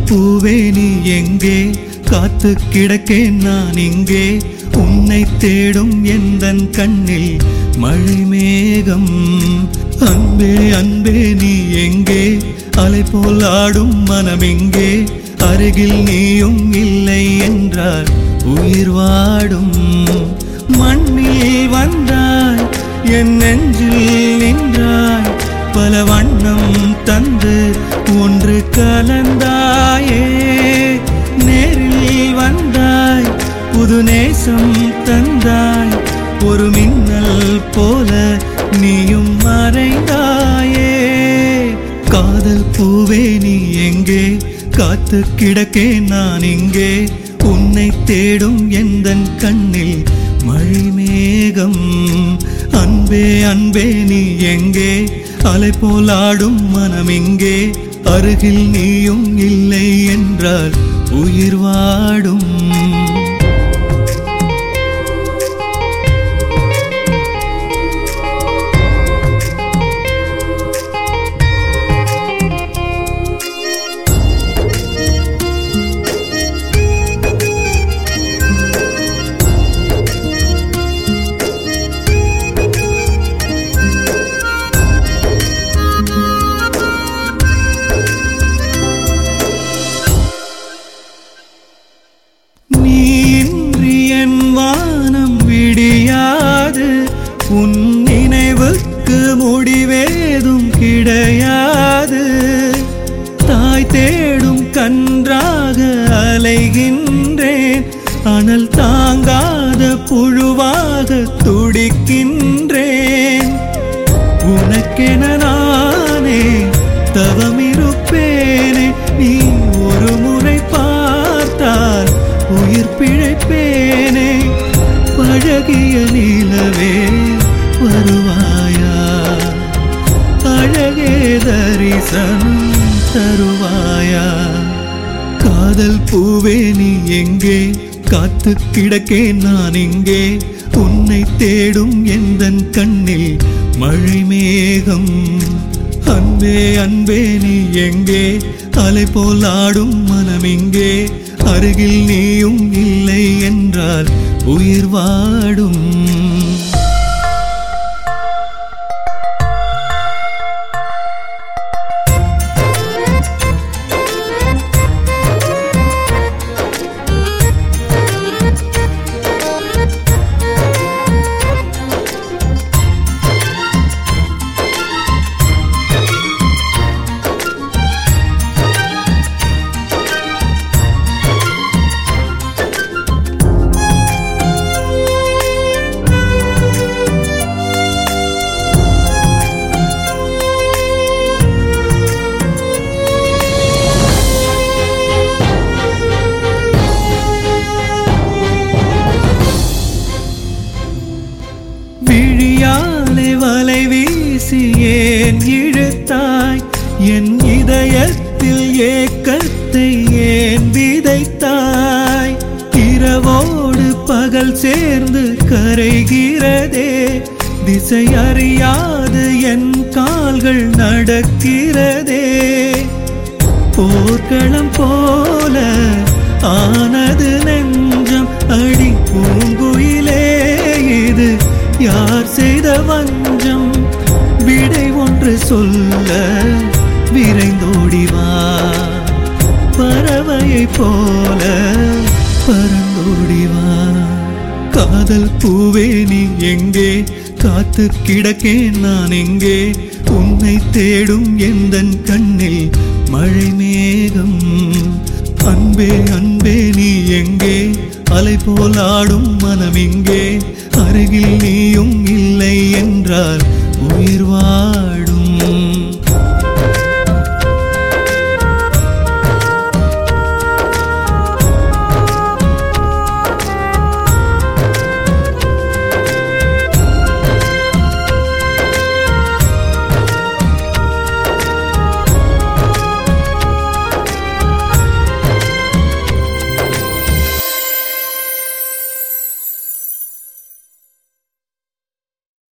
பூவே நீ எங்கே காத்து கிடக்கேன் நான் இங்கே உன்னை தேடும் எந்தன் கண்ணில் மழை மேகம் அன்பே அன்பே நீ எங்கே அலை போல் ஆடும் மனம் எங்கே அருகில் நீயும் இல்லை என்றால் உயிர் வாடும் மண்ணில் வந்தாய் என் நெஞ்சில் நின்றாய் பல வண்ணம் தந்து ஒன்று கலந்தாயே நேரில் வந்தாய் புது நேசம் தந்தாய் ஒரு மின்னல் போல நீயும் மறைந்தாயே காதல் பூவே நீ எங்கே காத்து கிடக்கேன் நான் இங்கே உன்னை தேடும் எந்தன் கண்ணில் மழை மேகம் அன்பே அன்பே நீ எங்கே அலை போல் ஆடும் மனம் எங்கே அருகில் நீயும் இல்லை என்றால் உயிர் வாடும் நீ இன்றி என் வானம் விடியாது உன் நினைவுக்கு முடிவேதும் கிடையாது தாய் தேடும் கன்றாக அலைகின்றேன் அனல் தாங்காத புழுவாக துடிக்கின்றேன் உனக்கென நானே தவமிருப்பேனே நீ ஒரு முறை பார்த்தால் உயிர் பிழைப்பேனே பழகிய நிலவே வருவாயா அழகே தரிசனம் தருவாயா காதல் பூவே நீ எங்கே காத்து கிடக்கேன் நான் இங்கே உன்னை தேடும் எந்தன் கண்ணில் மழை மேகம் அன்பே அன்பே நீ எங்கே அலை போல் ஆடும் மனம் எங்கே அருகில் நீயும் இல்லை என்றால் உயிர் வாடும் விழியாலே வலை வீசி ஏன் இழுத்தாய் என் இதயத்தில் ஏக்கத்தை ஏன் விதைத்தாய் இரவோடு பகல் சேர்ந்து கரைகிறதே திசை அறியாது என் கால்கள் நடக்கிறதே போர்க்களம் போல ஆனது நெஞ்சம் அடி பூங்குயிலே இது யார் செய்த வஞ்சம் விடை ஒன்று சொல்ல விரைந்தோடி வா பறவையை போல பறந்தோடி வா காதல் பூவே நீ எங்கே காத்து கிடக்கேன் நான் எங்கே உன்னை தேடும் எந்தன் கண்ணில் மழை மேகம் அன்பே அன்பே நீ எங்கே அலை போல் ஆடும் மனம் எங்கே அருகில் நீயும் இல்லை என்றால் உயிர் வா